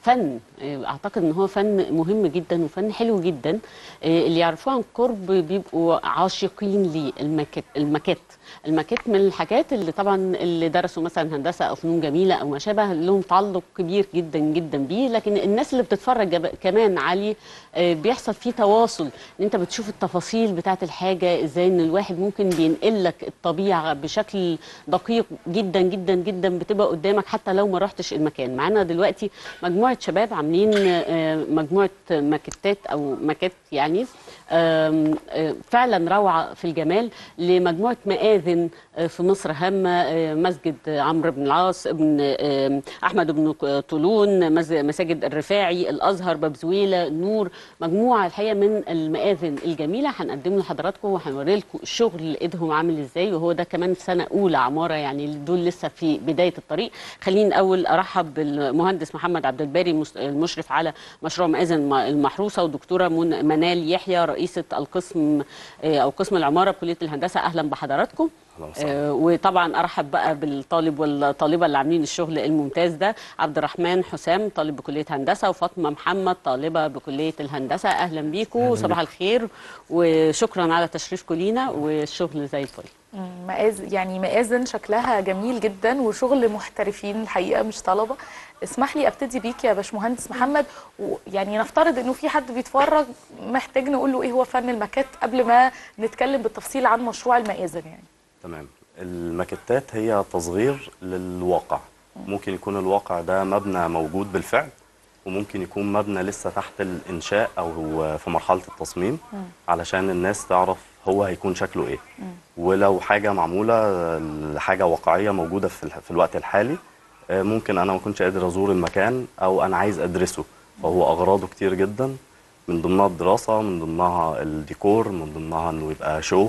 فن آه، اعتقد ان هو فن مهم جدا وفن حلو جدا آه، اللي يعرفوه عن قرب بيبقوا عاشقين للماكيت الماكيت الماكيت من الحاجات اللي طبعا اللي درسوا مثلا هندسه او فنون جميله او ما شابه لهم تعلق كبير جدا جدا بيه لكن الناس اللي بتتفرج جب- كمان عليه آه، بيحصل فيه تواصل ان انت بتشوف التفاصيل بتاعه الحاجه ازاي ان الواحد ممكن بينقل لك الطبيعه بشكل دقيق جدا جدا جدا بتبقى قدامك حتى لو ما رحتش المكان معانا دلوقتي مجموعه شباب عاملين آه، مجموعه ماكيتات او ماكيت يعني آم، آه، فعلا روعه في الجمال لمجموعه مآذن آه، في مصر هامه آه، مسجد عمرو بن العاص ابن آم، احمد بن طولون مز- مساجد الرفاعي الازهر باب زويله النور مجموعه الحقيقه من المآذن الجميله هنقدم لحضراتكم وهنوري لكم الشغل ايدهم عامل ازاي وهو ده كمان في سنه اولى عماره يعني دول لسه في بدايه الطريق خليني الاول ارحب بالمهندس محمد عبد الباري المس- المشرف على مشروع مآذن المحروسه ودكتوره من- منال يحيى رئيسه القسم آه، او قسم العماره بكليه الهندسه اهلا بحضراتكم أهلا وسهلا. آه، وطبعا ارحب بقى بالطالب والطالبه اللي عاملين الشغل الممتاز ده عبد الرحمن حسام طالب بكليه هندسه وفاطمه محمد طالبه بكليه الهندسه اهلا بيكم صباح الخير وشكرا على تشريفكم لينا والشغل زي الفل مم، مآذن يعني مآذن شكلها جميل جدا وشغل محترفين الحقيقه مش طلبه اسمح لي ابتدي بيك يا باشمهندس محمد ويعني نفترض انه في حد بيتفرج محتاج نقول له ايه هو فن الماكيت قبل ما نتكلم بالتفصيل عن مشروع المآذن يعني تمام الماكيتات هي تصغير للواقع ممكن يكون الواقع ده مبنى موجود بالفعل وممكن يكون مبنى لسه تحت الإنشاء أو هو في مرحلة التصميم علشان الناس تعرف هو هيكون شكله إيه ولو حاجة معمولة لحاجة واقعية موجودة في, الح- في الوقت الحالي آه، ممكن أنا ما كنتش قادر أزور المكان أو أنا عايز أدرسه فهو أغراضه كتير جدا من ضمنها الدراسة من ضمنها الديكور من ضمنها إنه يبقى شو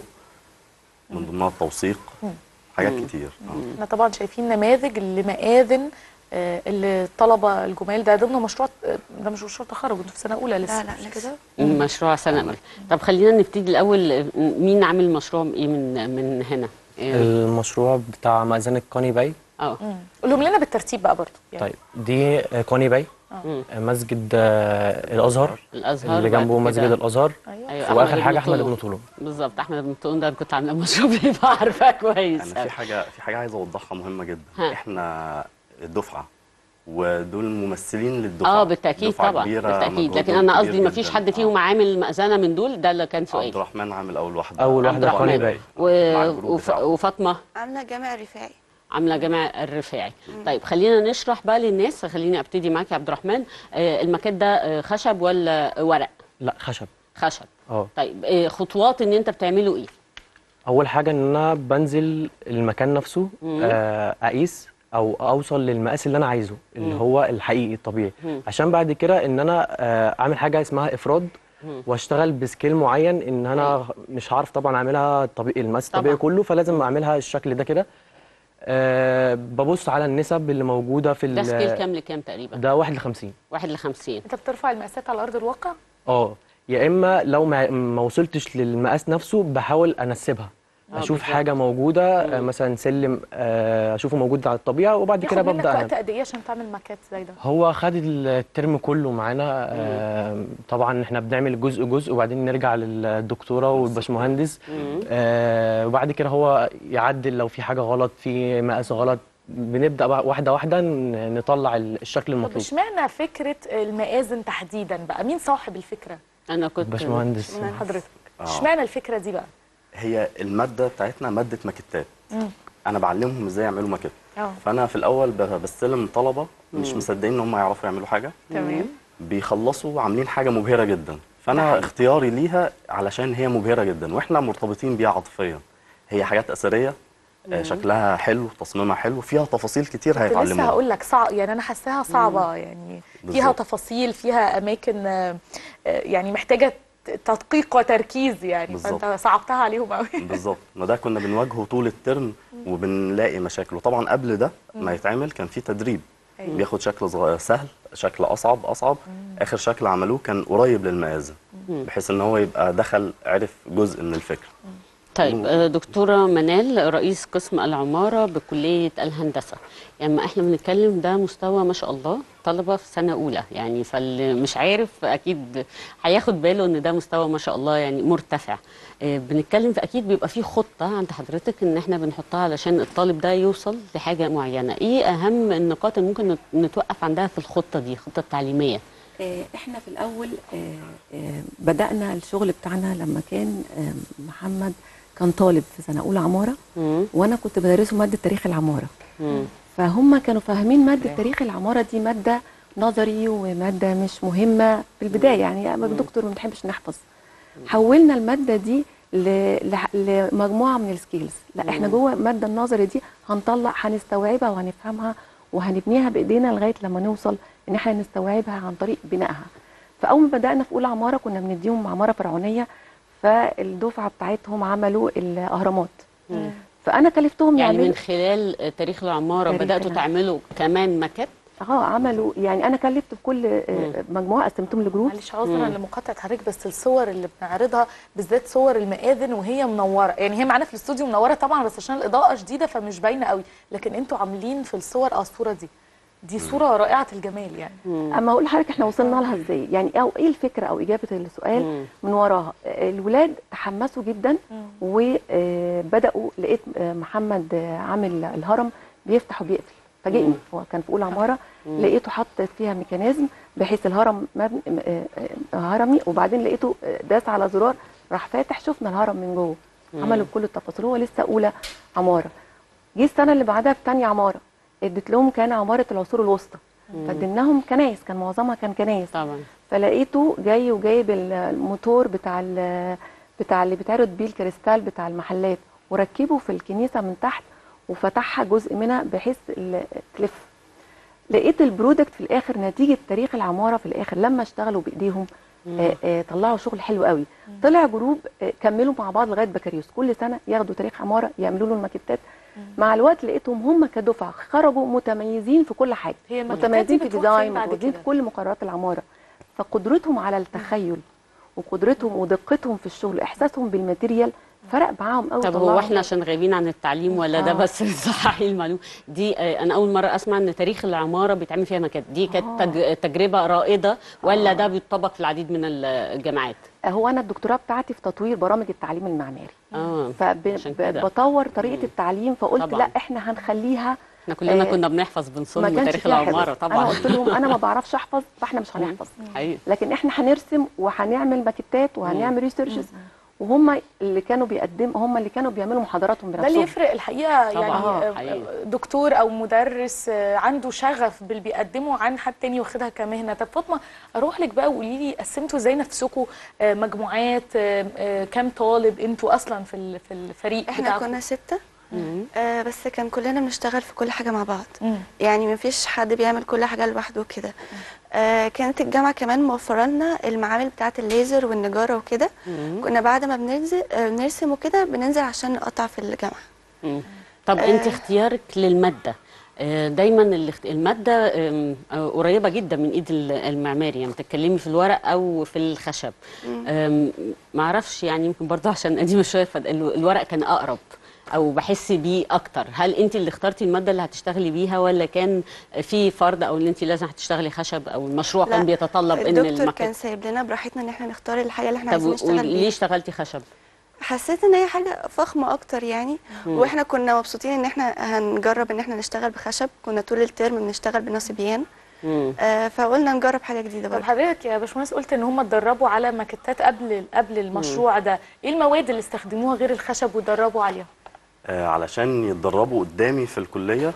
من ضمنها التوثيق حاجات كتير آه. احنا طبعا شايفين نماذج لمآذن آه، اللي الطلبه الجمال ده ضمن مشروع آه، ده مش مشروع تخرج انتوا في سنه اولى لسه لا، لا، مش لسه. كده مشروع سنه أولى. طب خلينا نبتدي الاول مين عامل مشروع ايه من من هنا إيه؟ المشروع بتاع مأذنة كوني باي اه قولهم لنا بالترتيب بقى برضه يعني طيب دي آه، كوني باي مم. آه، مسجد آه، الازهر الازهر اللي جنبه وبعد مسجد كده- الازهر ايوه أيوة، واخر حاجه احمد طولون. بن طولون بالظبط احمد بن طولون ده أنا كنت عامله مشروع بيه فعارفاه كويس انا في حاجه في حاجه عايز اوضحها مهمه جدا ها. احنا الدفعه ودول ممثلين للدفعه اه بالتاكيد دفعة طبعا كبيرة، بالتاكيد مجهودهم لكن انا كبير قصدي ما فيش جداً. حد فيهم آه. عامل مأذنه من دول ده اللي كان عبد سؤال الرحمن عامل اول واحده أول واحدة عبد كوني الرحمن. باي. و... مع الجروب وف... بتاعه. وفاطمه عامله جامع رفاعي عامله جامع الرفاعي طيب خلينا نشرح بقى للناس خليني ابتدي معاك يا عبد الرحمن آه المكان ده آه خشب ولا ورق لا خشب خشب اه طيب آه خطوات ان انت بتعمله ايه اول حاجه ان انا بنزل المكان نفسه آه، اقيس او اوصل للمقاس اللي انا عايزه اللي هو الحقيقي الطبيعي عشان بعد كده ان انا آه، اعمل حاجه اسمها افراد واشتغل بسكيل معين ان انا مش هعرف طبعا اعملها الطبيعي المقاس الطبيعي طبعاً. كله فلازم اعملها الشكل ده كده أه ببص على النسب اللي موجوده في ده ال- سكيل كام لكام تقريبا ده 1 ل 50 واحد ل 50 انت بترفع المقاسات على ارض الواقع اه يا اما لو ما, ما وصلتش للمقاس نفسه بحاول انسبها آه، اشوف بالظبط. حاجه موجوده آه، مثلا سلم آه، اشوفه موجود على الطبيعه وبعد كده ياخد منك ببدا وقت أنا. قد ايه عشان تعمل ماكيت زي ده هو خد الترم كله معانا آه، طبعا احنا بنعمل جزء جزء وبعدين نرجع للدكتوره والباشمهندس آه، وبعد كده هو يعدل لو في حاجه غلط في مقاس غلط بنبدا بقى واحده واحده ن- نطلع الشكل طب المطلوب اشمعنى فكره المآذن تحديدا بقى مين صاحب الفكره انا كنت باشمهندس حضرتك آه. اشمعنى الفكره دي بقى هي الماده بتاعتنا ماده ماكيتات انا بعلمهم ازاي يعملوا ماكيت اه فانا في الاول ب- بستلم طلبه مش مصدقين ان هم يعرفوا يعملوا حاجه تمام بيخلصوا عاملين حاجه مبهره جدا فانا اختياري ليها علشان هي مبهره جدا واحنا مرتبطين بيها عاطفيا هي حاجات اثريه آه، شكلها حلو تصميمها حلو فيها تفاصيل كتير كنت لسه هيتعلموها هقول لك صعب يعني انا حاساها صعبه يعني فيها بالظبط. تفاصيل فيها اماكن آه، آه، يعني محتاجه ت- تدقيق وتركيز يعني بالظبط. فانت صعبتها عليهم قوي بالظبط ما ده كنا بنواجهه طول الترم وبنلاقي مشاكل وطبعا قبل ده ما يتعمل كان في تدريب أيوة. بياخد شكل صغير سهل شكل اصعب اصعب اخر شكل عملوه كان قريب للمآذن بحيث ان هو يبقى دخل عرف جزء من الفكره طيب آه، دكتورة منال رئيس قسم العمارة بكلية الهندسة يعني ما احنا بنتكلم ده مستوى ما شاء الله طلبة في سنة أولى يعني فاللي مش عارف أكيد هياخد باله إن ده مستوى ما شاء الله يعني مرتفع آه، بنتكلم في أكيد بيبقى في خطة عند حضرتك إن احنا بنحطها علشان الطالب ده يوصل لحاجة معينة إيه أهم النقاط اللي ممكن نت- نتوقف عندها في الخطة دي الخطة التعليمية آه، احنا في الاول آه، آه، بدانا الشغل بتاعنا لما كان آه، محمد كان طالب في سنه اولى عماره مم. وانا كنت بدرسه ماده تاريخ العماره مم. فهم كانوا فاهمين ماده تاريخ العماره دي ماده نظري وماده مش مهمه في البدايه يعني يا دكتور ما بنحبش نحفظ حولنا الماده دي ل- لح- لمجموعه من السكيلز لا احنا جوه الماده النظري دي هنطلع هنستوعبها وهنفهمها وهنبنيها بايدينا لغايه لما نوصل ان احنا نستوعبها عن طريق بنائها فاول ما بدانا في اولى عماره كنا بنديهم عماره فرعونيه فالدفعه بتاعتهم عملوا الاهرامات فانا كلفتهم يعني يعملوا من خلال آه، تاريخ العمارة تاريخ بدأتوا العمارة. تعملوا كمان ماكات اه عملوا يعني انا كلفت في كل آه، مجموعه قسمتهم لجروب معلش عذرا لمقاطعه حضرتك بس الصور اللي بنعرضها بالذات صور المآذن وهي منوره يعني هي معانا في الاستوديو منوره طبعا بس عشان الاضاءه شديده فمش باينه قوي لكن انتوا عاملين في الصور اه الصوره دي دي صوره رائعه الجمال يعني اما اقول لحضرتك احنا وصلنا لها ازاي يعني او ايه الفكره او اجابه السؤال من وراها آه، الولاد تحمسوا جدا وبداوا لقيت آه، محمد آه، عامل الهرم بيفتح وبيقفل فاجئني هو كان في اولى عماره لقيته حط فيها ميكانيزم بحيث الهرم مبني آه، آه، هرمي وبعدين لقيته آه، داس على زرار راح فاتح شفنا الهرم من جوه عملوا بكل التفاصيل هو لسه اولى عماره جه السنه اللي بعدها في تانية عماره اديت لهم كان عماره العصور الوسطى فاديناهم كنايس كان معظمها كان كنايس طبعا فلقيته جاي وجايب الموتور بتاع ال- بتاع اللي بيتعرض بيه الكريستال بتاع المحلات وركبه في الكنيسه من تحت وفتحها جزء منها بحيث ال- تلف لقيت البرودكت في الاخر نتيجه تاريخ العماره في الاخر لما اشتغلوا بايديهم آه آه طلعوا شغل حلو قوي طلع جروب آه كملوا مع بعض لغايه بكالوريوس كل سنه ياخدوا تاريخ عماره يعملوا له الماكيتات مع الوقت لقيتهم هم كدفعه خرجوا متميزين في كل حاجه هي الماكيتات دي متميزين في بتروح ديزاين فين بعد متميزين كده؟ في كل مقررات العماره فقدرتهم على التخيل وقدرتهم ودقتهم في الشغل احساسهم بالماتيريال فرق معاهم قوي طب هو احنا عشان غايبين عن التعليم ولا ده آه. بس صححي المعلومه دي آه، انا اول مره اسمع ان تاريخ العماره بيتعمل فيها مكات دي كانت آه. تج- تجربه رائده ولا ده بيطبق في العديد من ال- الجامعات هو انا الدكتوراه بتاعتي في تطوير برامج التعليم المعماري اه عشان كده. فبطور طريقه التعليم فقلت طبعاً. لا احنا هنخليها احنا كلنا آه، كنا بنحفظ ما بنصم كانش تاريخ فيها العماره حفظ. طبعا انا قلت لهم انا ما بعرفش احفظ فاحنا مش هنحفظ حقيقي لكن احنا هنرسم وهنعمل ماكيتات وهنعمل ريسيرشز وهم اللي كانوا بيقدموا هم اللي كانوا بيعملوا محاضراتهم ده اللي بنفسهم يفرق الحقيقه طبعاً. يعني آه، آه، حقيقي. دكتور او مدرس آه، عنده شغف باللي بيقدمه عن حد تاني واخدها كمهنه طب فاطمه اروح لك بقى وقولي لي قسمتوا ازاي نفسكم آه، مجموعات آه، آه، كام طالب انتوا اصلا في ال- في الفريق احنا بتاعكم كنا ستة آه بس كان كلنا بنشتغل في كل حاجة مع بعض مم. يعني مفيش حد بيعمل كل حاجة لوحده كده آه كانت الجامعة كمان موفرة لنا المعامل بتاعة الليزر والنجارة وكده كنا بعد ما بننزل آه بنرسم وكده بننزل عشان نقطع في الجامعة مم. طب انت اختيارك للماده آه، دايما الاخت- الماده آم، آه، قريبه جدا من ايد ال- المعماري يعني بتتكلمي في الورق او في الخشب آم، معرفش يعني يمكن برضه عشان قديمه شويه فالورق كان اقرب او بحس بيه اكتر هل انت اللي اخترتي الماده اللي هتشتغلي بيها ولا كان في فرض او ان انت لازم هتشتغلي خشب او المشروع كان لا، بيتطلب ان الدكتور كان المكان سايب لنا براحتنا ان احنا نختار الحاجة اللي احنا طب عايزين نشتغل ليه بيها اشتغلتي خشب حسيت ان هي حاجة فخمة اكتر يعني واحنا كنا مبسوطين ان احنا هنجرب ان احنا نشتغل بخشب كنا طول الترم بنشتغل بنصبيان مم. آه فقلنا نجرب حاجة جديدة طب برضه حضرتك يا باشمهندس قلت ان هم اتدربوا على ماكيتات قبل قبل المشروع ده ايه المواد اللي استخدموها غير الخشب واتدربوا عليها آه، علشان يتدربوا قدامي في الكلية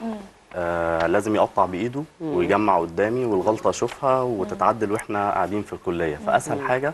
آه لازم يقطع بإيده ويجمع قدامي والغلطة أشوفها وتتعدل وإحنا قاعدين في الكلية فأسهل حاجة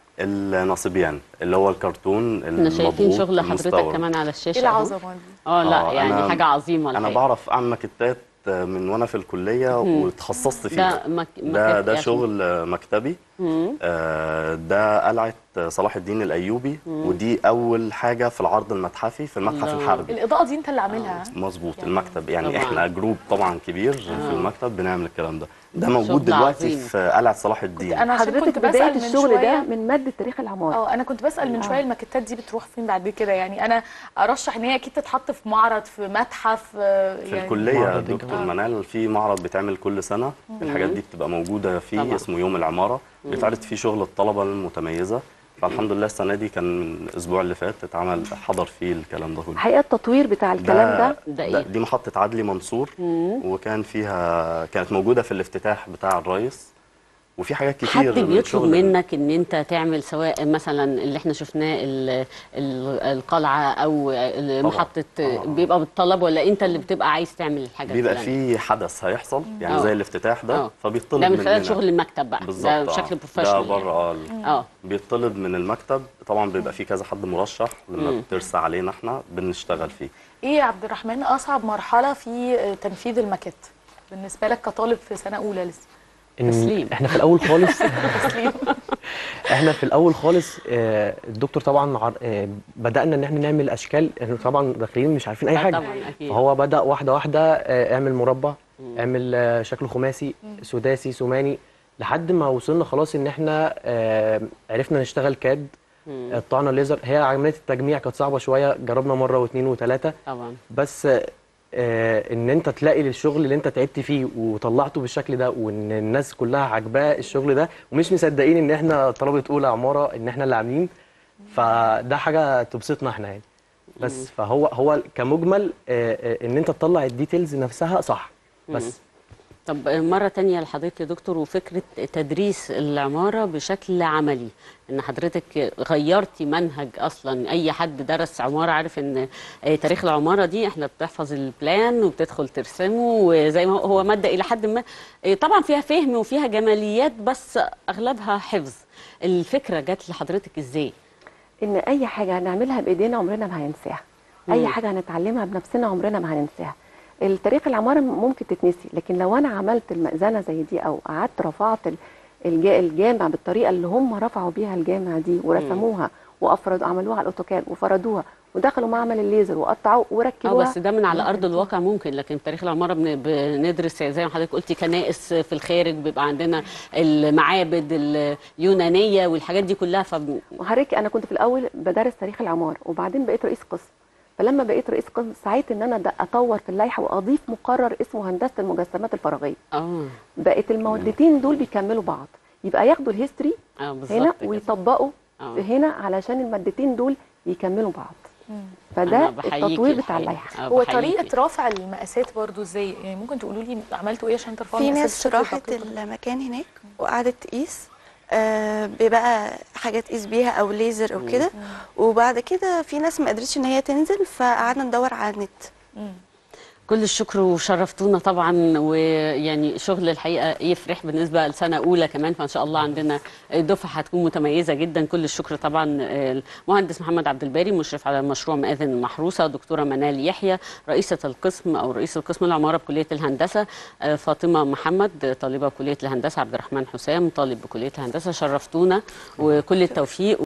النصبيان اللي هو الكرتون احنا شايفين المضغوط شغل حضرتك المستورد. كمان على الشاشه ايه أهو. العظمه دي اه لا آه، يعني أنا- حاجه عظيمه أنا الحقيقة. بعرف أعمل ماكيتات من وأنا في الكلية وتخصصت فيها ده مك... ده مكات ده يعني. شغل آه، مكتبي آه، ده قلعه صلاح الدين الايوبي ودي اول حاجه في العرض المتحفي في المتحف الله. الحربي الاضاءه دي انت اللي عاملها مظبوط يعني المكتب يعني طبعاً. احنا جروب طبعا كبير في المكتب بنعمل الكلام ده ده موجود شغل دلوقتي عظيم. في قلعه صلاح الدين انا عشان حضرتك كنت بسال بدايه من الشغل شويه ده من ماده تاريخ العماره اه انا كنت بسال من شويه الماكيتات دي بتروح فين بعد كده يعني انا ارشح ان هي اكيد تتحط في معرض في متحف آه، في يعني الكليه معرض دكتور الجمال. منال في معرض بيتعمل كل سنه الحاجات دي بتبقى موجوده فيه طبعاً. اسمه يوم العماره بيتعرض فيه شغل الطلبه المتميزه فالحمد لله السنه دي كان من الاسبوع اللي فات اتعمل حضر فيه الكلام ده كله الحقيقه التطوير بتاع الكلام ده ده ده إيه؟ دي محطة عدلي منصور وكان فيها كانت موجودة في الافتتاح بتاع الرئيس وفي حاجات كتير حد من بيطلب شغل- منك ان انت تعمل سواء مثلا اللي احنا شفناه ال- ال- القلعه او ال- طبعاً. محطه آه. بيبقى بالطلب ولا انت اللي بتبقى عايز تعمل الحاجه بيبقى الفلانية؟ في حدث هيحصل يعني آه. زي الافتتاح ده آه. فبيطلب ده من مننا خلال شغل المكتب بقى بالظبط ده آه. بشكل ده بروفيشنال بره اه ال- يعني. اه بيطلب من المكتب طبعا بيبقى في كذا حد مرشح لما بترسى علينا احنا بنشتغل فيه ايه يا عبد الرحمن اصعب مرحله في آه، تنفيذ الماكيت بالنسبه لك كطالب في سنه اولى لسه إن تسليم. احنا في الاول خالص تسليم احنا في الاول خالص آه، الدكتور طبعا عر- آه، بدانا ان احنا نعمل اشكال احنا طبعا داخلين مش عارفين اي آه حاجه طبعاً، أكيد. فهو بدا واحده واحده آه، اعمل مربع اعمل آه، شكل خماسي سداسي ثماني لحد ما وصلنا خلاص ان احنا آه، عرفنا نشتغل كاد قطعنا ليزر هي عمليه التجميع كانت صعبه شويه جربنا مره واثنين وثلاثه طبعا بس آه، ان انت تلاقي الشغل اللي انت تعبت فيه وطلعته بالشكل ده وان الناس كلها عاجباه الشغل ده ومش مصدقين ان احنا طلبه اولى عماره ان احنا اللي عاملين فده حاجه تبسطنا احنا يعني بس فهو هو كمجمل آه، آه، ان انت تطلع الديتيلز نفسها صح بس طب مرة تانية لحضرتك يا دكتور وفكرة تدريس العمارة بشكل عملي ان حضرتك غيرتي منهج اصلا اي حد درس عمارة عارف ان آه، تاريخ العمارة دي احنا بتحفظ البلان وبتدخل ترسمه وزي ما هو- هو مادة الى حد ما آه، طبعا فيها فهم وفيها جماليات بس اغلبها حفظ الفكرة جت لحضرتك ازاي؟ ان اي حاجه هنعملها بايدينا عمرنا ما هننساها اي حاجه هنتعلمها بنفسنا عمرنا ما هننساها التاريخ العماره ممكن تتنسي لكن لو انا عملت المأذنه زي دي او قعدت رفعت ال- الجا- الجامع بالطريقه اللي هم رفعوا بيها الجامع دي ورسموها وافردوا عملوها على الاوتوكاد وفردوها ودخلوا معمل الليزر وقطعوا اه وركبوها بس ده من على ارض ممكن الواقع ممكن لكن تاريخ العماره بن- بندرس زي ما حضرتك قلتي كنائس في الخارج بيبقى عندنا المعابد اليونانيه والحاجات دي كلها ف وحضرتك انا كنت في الاول بدرس تاريخ العماره وبعدين بقيت رئيس قسم فلما بقيت رئيس قسم سعيت ان انا ده اطور في اللائحه واضيف مقرر اسمه هندسه المجسمات الفراغيه اه بقت المادتين دول بيكملوا بعض يبقى ياخدوا الهيستوري اه بالظبط هنا كده. ويطبقوا آه. هنا علشان المادتين دول يكملوا بعض أنا فده بحييكي التطوير بتاع الحقيقة. اللائحه آه، هو بحييكي. طريقه رفع المقاسات برضو ازاي يعني ممكن تقولوا لي عملتوا ايه عشان ترفعوا في المقاسات ناس بشكل راحت دقيق؟ المكان هناك وقعدت تقيس آه بقى حاجه تقيس بيها او ليزر او كده وبعد كده في ناس ما قدرتش ان هي تنزل فقعدنا ندور على النت كل الشكر وشرفتونا طبعا ويعني شغل الحقيقه يفرح بالنسبه لسنه اولى كمان فان شاء الله عندنا دفعه هتكون متميزه جدا كل الشكر طبعا المهندس محمد عبد الباري مشرف على مشروع مآذن المحروسه دكتوره منال يحيى رئيسه القسم او رئيس القسم العماره بكليه الهندسه آه، فاطمه محمد طالبه بكليه الهندسه عبد الرحمن حسام طالب بكليه الهندسه شرفتونا وكل التوفيق